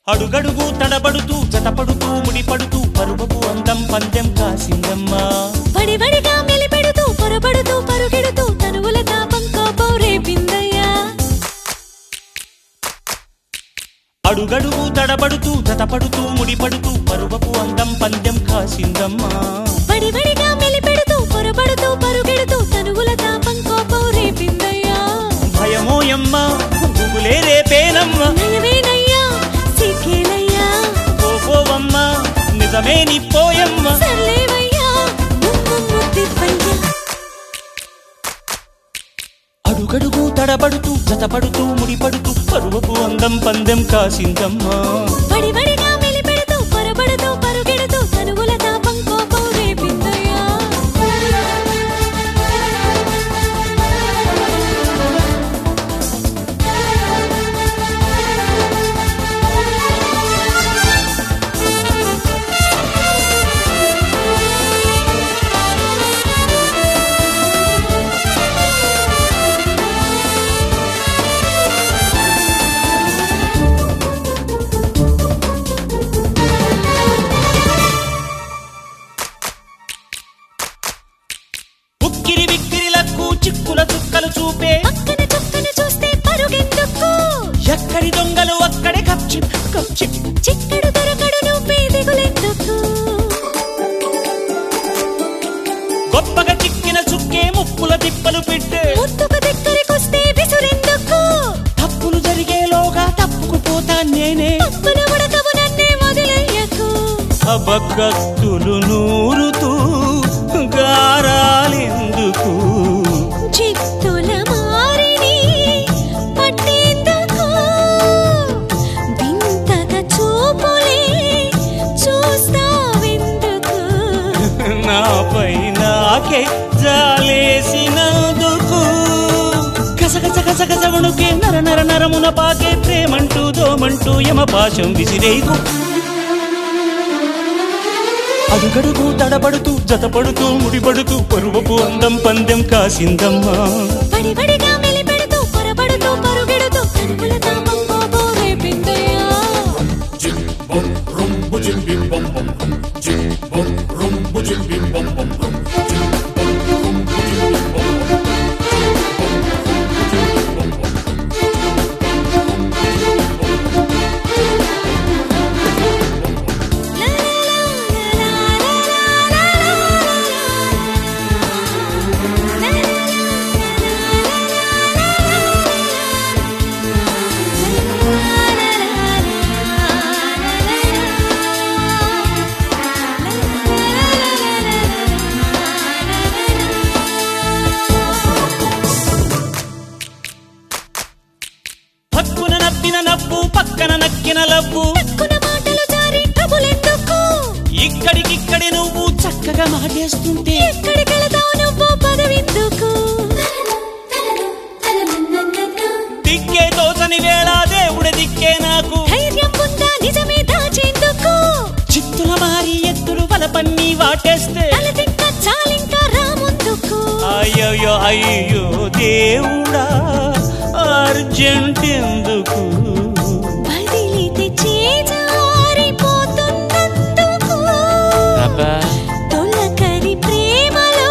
అడుగడుగు తడబడుతూ జతపడుతూ ముడిపడుతూ పరువపు అందం పందెం కాసిందమ్మా వడివడిగా మెలిపెడుతూ పొరబడుతూ పరుగెడుతూ తనువుల తాపం కోపం రేపిందయ్యా అడుగడుగు తడబడుతూ జతపడుతూ ముడిపడుతూ పరువపు అందం పందెం కాసిందమ్మా వడివడిగా మెలిపెడుతూ పొరబడుతూ పరుగెడుతూ తనువుల తాపం కోపం రేపిందయ్యా భయమోయమ్మ గుబులే రేపేనమ్మా నయమేనయ్యా సిగ్గేనయ్యా పోవమ్మ నిజమే నీ పోయమ్మ సర్లేవయ్యా ముమ్ము ముద్దిప్పయ్యా అడుగడుగు తడబడుతూ జతపడుతూ ముడిపడుతూ పరువపు అందం పందెం కాసిందమ్మా వడివడిగా మెలిపెడుతూ పొరబడుతూ పరుగెడుతూ తనువుల తాపం కోపం రేపిందయ్యా ఉక్కిరి విక్కిరిలకు చిక్కుల చుక్కలు చూపే పక్కన చుక్కను చూస్తే పరుగెందుకు ఎక్కడి దొంగలు అక్కడే కప్చిప్ కప్చిప్ చిక్కడు దొరకడు నువ్వే దిగులెందుకు గొప్పగా చిక్కిన చుక్కే ముప్పుల తిప్పలు పెట్టే ముద్దుకు దగ్గరికొస్తే విసురెందుకు తప్పులు జరిగేలోగా తప్పుకుపోతా నేనే తప్పున ఉడకవు నన్నే వదిలేయకు అబకత్తులు నూరుతూ గారాలెందుకు చిత్తుల మారిని పట్టేందుకు వింతగా చూపులే చూస్తావెందుకు నాపై నాకే జాలేసినందుకు గసగస గసగస వణుకే నర నర నరమున పాకే ప్రేమంటూ దోమంటూ యమపాశం విసిరేకు అడుగడుగు తడబడుతూ జతపడుతూ ముడిపడుతూ పరువపు అందం పందెం కాసిందమ్మా వడివడిగా మెలిపెడుతూ పొరబడుతూ పరుగెడుతూ కనుకుల తాపం కోపం రేపిందయ్యా లా లా లా లా లా లా హక్కున నవ్విన నవ్వు పక్కన నక్కిన లవ్వు తక్కున మాటలు జారి ట్రబులెందుకు ఇక్కడికిక్కడి నువ్వు చక్కగా మాటేస్తుంటే ఎక్కడికెళతావు నువ్వు పదవెందుకు దిక్కే తోచని వేళ దేవుడి దిక్కే నాకు ధైర్యం ఉందా నిజమే దాచేందుకు చిత్తుల మారి ఎత్తులు వలపన్ని వాటేస్తే తలదింక చాలింక రాముందుకు అయ్యో అయ్యో దేవుడా అర్జెంట్ ఎందుకు వదిలితే చేజారిపోతున్నందుకు తొలకరి ప్రేమలో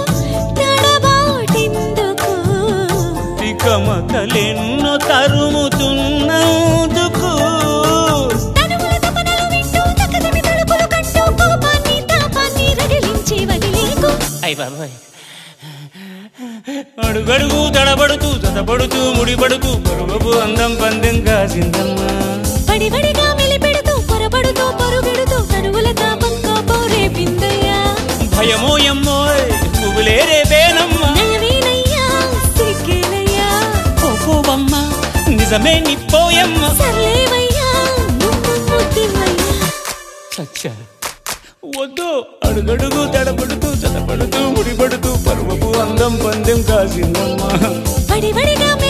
తడబాటెందుకు తికమకలెన్నో తరుముతున్నందుకు తనువుల తపనలు వింటూ తకదిమి తడుపులు కంటూ కోపాన్ని తాపాన్ని రగిలించి వదిలేకు అయ్య బాబాయ్ అడుగడుగు తడబడుతూ తడబడుతూ ముడిపడుతూ పరువపు అందం పందెం కాసిందమ్మా వడివడిగా మెలిపెడుతూ పొరబడుతూ పరుగెడుతూ తనువుల తాపం కోపం రేపిందయ్యా భయమో ఎమ్మో పువ్వులే రేపేనమ్మా నయమేనయ్యా సిగ్గేనయ్యా పోవమ్మ నిజమే నిప్పోయమ్మ సర్లేవయ్యా ముమ్ము ముద్దివయ్యా సచ్చా వద్దు అడుగడుగు తడబడుతూ తడబడుతూ ముడిపడుతూ పరువపు అందం పందెం కాసిందమ్మా వడివడిగా